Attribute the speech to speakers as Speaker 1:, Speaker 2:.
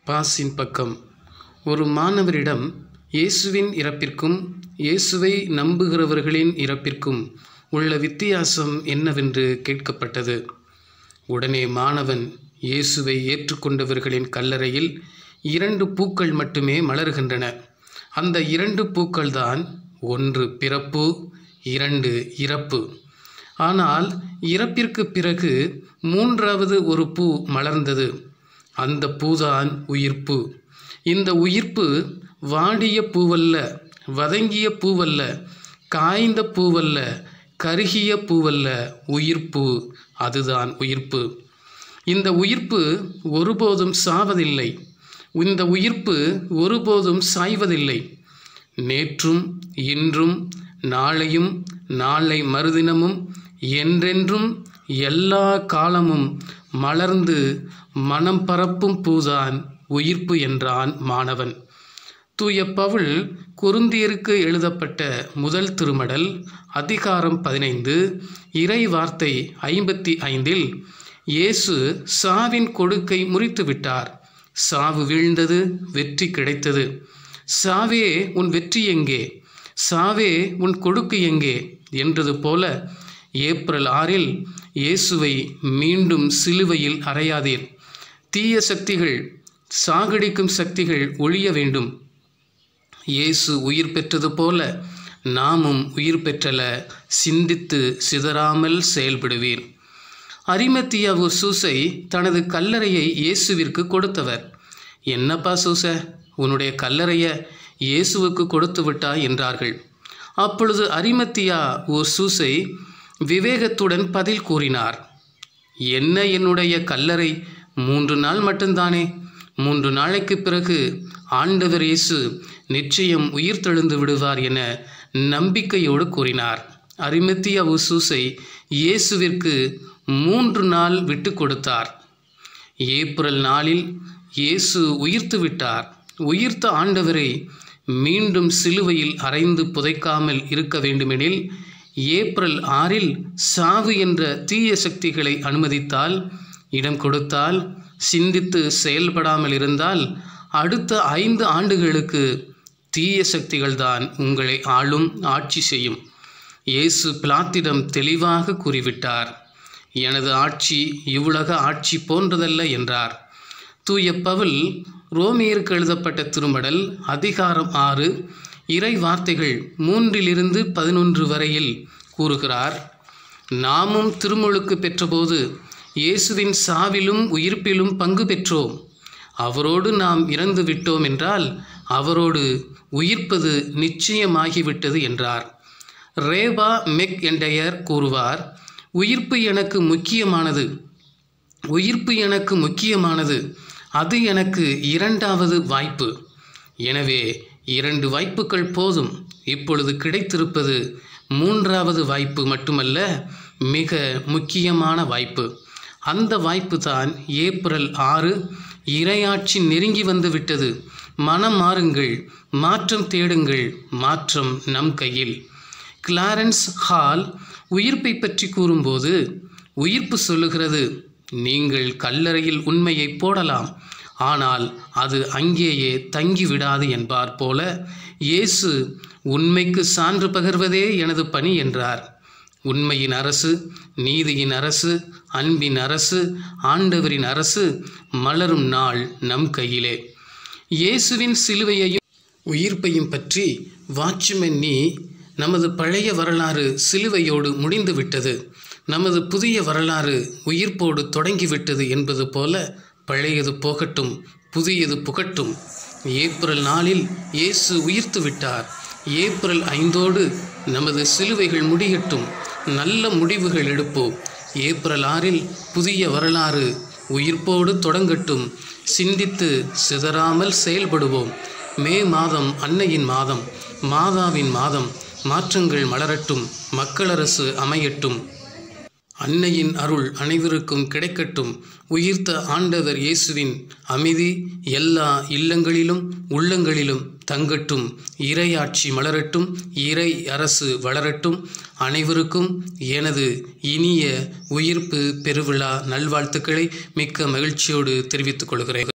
Speaker 1: பாசின் பக்கம் ஒரு மாணவரிடம் இயேசுவின் இறப்பிற்கும் இயேசுவை நம்புகிறவர்களின் இறப்பிற்கும் உள்ள வித்தியாசம் என்னவென்று கேட்கப்பட்டது உடனே மாணவன் இயேசுவை ஏற்றுக்கொண்டவர்களின் கல்லறையில் இரண்டு பூக்கள் மட்டுமே மலர்கின்றன அந்த இரண்டு பூக்கள்தான் ஒன்று பிறப்பு இரண்டு இறப்பு ஆனால் இறப்பிற்கு பிறகு மூன்றாவது ஒரு பூ மலர்ந்தது அந்த பூதான் உயிர்ப்பு இந்த உயிர்ப்பு வாடிய பூவல்ல வதங்கிய பூவல்ல காய்ந்த பூவல்ல கருகிய பூவல்ல உயிர்ப்பு அதுதான் உயிர்ப்பு இந்த உயிர்ப்பு ஒருபோதும் சாவதில்லை இந்த உயிர்ப்பு ஒருபோதும் சாய்வதில்லை நேற்றும் இன்றும் நாளையும் நாளை மறுதினமும் என்றென்றும் எல்லா காலமும் மலர்ந்து மனம் பரப்பும் பூதான் உயிர்ப்பு என்றான் மாணவன் தூய பவுல் குருந்தியருக்கு எழுதப்பட்ட முதல் திருமடல் அதிகாரம் பதினைந்து இறை வார்த்தை ஐம்பத்தி ஐந்தில் இயேசு சாவின் கொடுக்கை முறித்து விட்டார் சாவு வீழ்ந்தது வெற்றி கிடைத்தது சாவே உன் வெற்றி எங்கே சாவே உன் கொடுக்கு எங்கே என்றது போல ஏப்ரல் ஆறில் இயேசுவை மீண்டும் சிலுவையில் அறையாதீர் தீய சக்திகள் சாகடிக்கும் சக்திகள் ஒழிய வேண்டும் இயேசு உயிர் பெற்றது போல நாமும் உயிர் பெற்றல சிந்தித்து சிதறாமல் செயல்படுவீர் அரிமத்தியாவு சூசை தனது கல்லறையை இயேசுவிற்கு கொடுத்தவர் என்னப்பா சூச உன்னுடைய கல்லறைய இயேசுவுக்கு கொடுத்து விட்டாய் என்றார்கள் அப்பொழுது அரிமத்தியா ஓர் சூசை விவேகத்துடன் பதில் கூறினார் என்ன என்னுடைய கல்லறை மூன்று நாள் மட்டும்தானே மூன்று நாளைக்கு பிறகு ஆண்டவர் இயேசு நிச்சயம் உயிர் தெழுந்து விடுவார் என நம்பிக்கையோடு கூறினார் அரிமத்தியா உசூசை இயேசுவிற்கு மூன்று நாள் விட்டு கொடுத்தார் ஏப்ரல் நாளில் இயேசு உயிர்த்து விட்டார் உயிர்த்த ஆண்டவரை மீண்டும் சிலுவையில் அரைந்து புதைக்காமல் இருக்க வேண்டுமெனில் ஏப்ரல் ஆறில் சாவு என்ற தீய சக்திகளை அனுமதித்தால் இடம் கொடுத்தால் சிந்தித்து செயல்படாமல் இருந்தால் அடுத்த ஐந்து ஆண்டுகளுக்கு தீய சக்திகள்தான் உங்களை ஆளும் ஆட்சி செய்யும் இயேசு பிளாத்திடம் தெளிவாக கூறிவிட்டார் எனது ஆட்சி இவ்வுலக ஆட்சி போன்றதல்ல என்றார் தூய பவுல் ரோமியருக்கு எழுதப்பட்ட திருமடல் அதிகாரம் ஆறு இறை வார்த்தைகள் மூன்றிலிருந்து பதினொன்று வரையில் கூறுகிறார் நாமும் திருமுழுக்கு பெற்றபோது இயேசுவின் சாவிலும் உயிர்ப்பிலும் பங்கு பெற்றோம் அவரோடு நாம் இறந்து விட்டோம் என்றால் அவரோடு உயிர்ப்பது நிச்சயமாகிவிட்டது என்றார் ரேபா மெக் என்டையர் கூறுவார் உயிர்ப்பு எனக்கு முக்கியமானது உயிர்ப்பு எனக்கு முக்கியமானது அது எனக்கு இரண்டாவது வாய்ப்பு எனவே இரண்டு வாய்ப்புகள் போதும் இப்பொழுது கிடைத்திருப்பது மூன்றாவது வாய்ப்பு மட்டுமல்ல மிக முக்கியமான வாய்ப்பு அந்த வாய்ப்பு தான் ஏப்ரல் ஆறு இரையாட்சி நெருங்கி வந்து விட்டது மனம் மாறுங்கள் மாற்றம் தேடுங்கள் மாற்றம் நம் கையில் கிளாரன்ஸ் ஹால் உயிர்ப்பை பற்றி கூறும்போது உயிர்ப்பு சொல்லுகிறது நீங்கள் கல்லறையில் உண்மையை போடலாம் ஆனால் அது அங்கேயே தங்கிவிடாது என்பார் போல இயேசு உண்மைக்கு சான்று பகர்வதே எனது பணி என்றார் உண்மையின் அரசு நீதியின் அரசு அன்பின் அரசு ஆண்டவரின் அரசு மலரும் நாள் நம் கையிலே இயேசுவின் சிலுவையையும் உயிர்ப்பையும் பற்றி வாட்சுமென்னி நமது பழைய வரலாறு சிலுவையோடு முடிந்துவிட்டது நமது புதிய வரலாறு உயிர்ப்போடு தொடங்கிவிட்டது என்பது போல பழையது போகட்டும் புதியது புகட்டும் ஏப்ரல் நாளில் இயேசு உயிர்த்து விட்டார் ஏப்ரல் ஐந்தோடு நமது சிலுவைகள் முடியட்டும் நல்ல முடிவுகள் எடுப்போம் ஏப்ரல் ஆறில் புதிய வரலாறு உயிர்ப்போடு தொடங்கட்டும் சிந்தித்து சிதறாமல் செயல்படுவோம் மே மாதம் அன்னையின் மாதம் மாதாவின் மாதம் மாற்றங்கள் மலரட்டும் மக்களரசு அமையட்டும் அன்னையின் அருள் அனைவருக்கும் கிடைக்கட்டும் உயிர்த்த ஆண்டவர் இயேசுவின் அமைதி எல்லா இல்லங்களிலும் உள்ளங்களிலும் தங்கட்டும் இறையாட்சி மலரட்டும் இறை அரசு வளரட்டும் அனைவருக்கும் எனது இனிய உயிர்ப்பு பெருவிழா நல்வாழ்த்துக்களை மிக்க மகிழ்ச்சியோடு தெரிவித்துக் கொள்கிறேன்